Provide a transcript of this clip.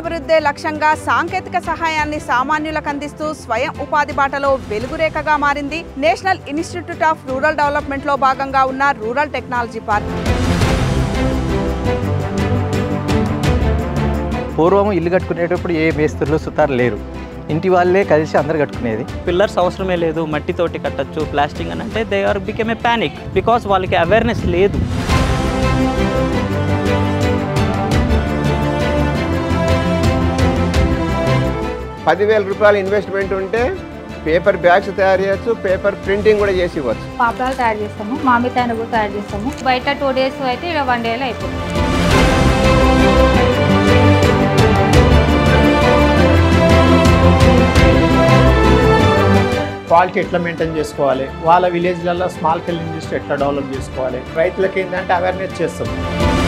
గ్రామీణాభివృద్ధి లక్ష్యంగా సాంకేతిక సహాయాన్ని సామాన్యులకు అందిస్తూ స్వయం ఉపాధి బాటలో వెలుగురేఖగా మారింది National Institute of Rural Development లో భాగంగా ఉన్న రూరల్ టెక్నాలజీ పార్క్ పూర్వం ఇల్లు కట్టుకునేటప్పుడు ఏ మేస్త్రులు సుతారు లేరు ఇంటి వాళ్ళే కలిసి అందరు కట్టుకునేది పిల్లర్స్ అవసరమే లేదు మట్టితోటి కట్టచ్చు ప్లాస్టింగ్ అని అంటే they are become a panic because వాళ్ళకి అవేర్నెస్ లేదు పదివేల రూపాయల ఇన్వెస్ట్మెంట్ ఉంటే పేపర్ బ్యాగ్స్ తయారు చేయొచ్చు పేపర్ ప్రింటింగ్ కూడా చేసి ఇవ్వచ్చు పాపడాలు తయారు చేస్తాము మామిడికాయలు కూడా తయారు చేస్తాము బయట టూ డేస్ అయితే ఇక్కడ వన్ డేలో అయిపోతుంది క్వాలిటీ ఎట్లా మెయింటైన్ చేసుకోవాలి వాళ్ళ విలేజ్లలో స్మాల్ స్కేల్ ఇండస్ట్రీ ఎట్లా డెవలప్ చేసుకోవాలి రైతులకి ఏంటంటే అవేర్నెస్ చేస్తాం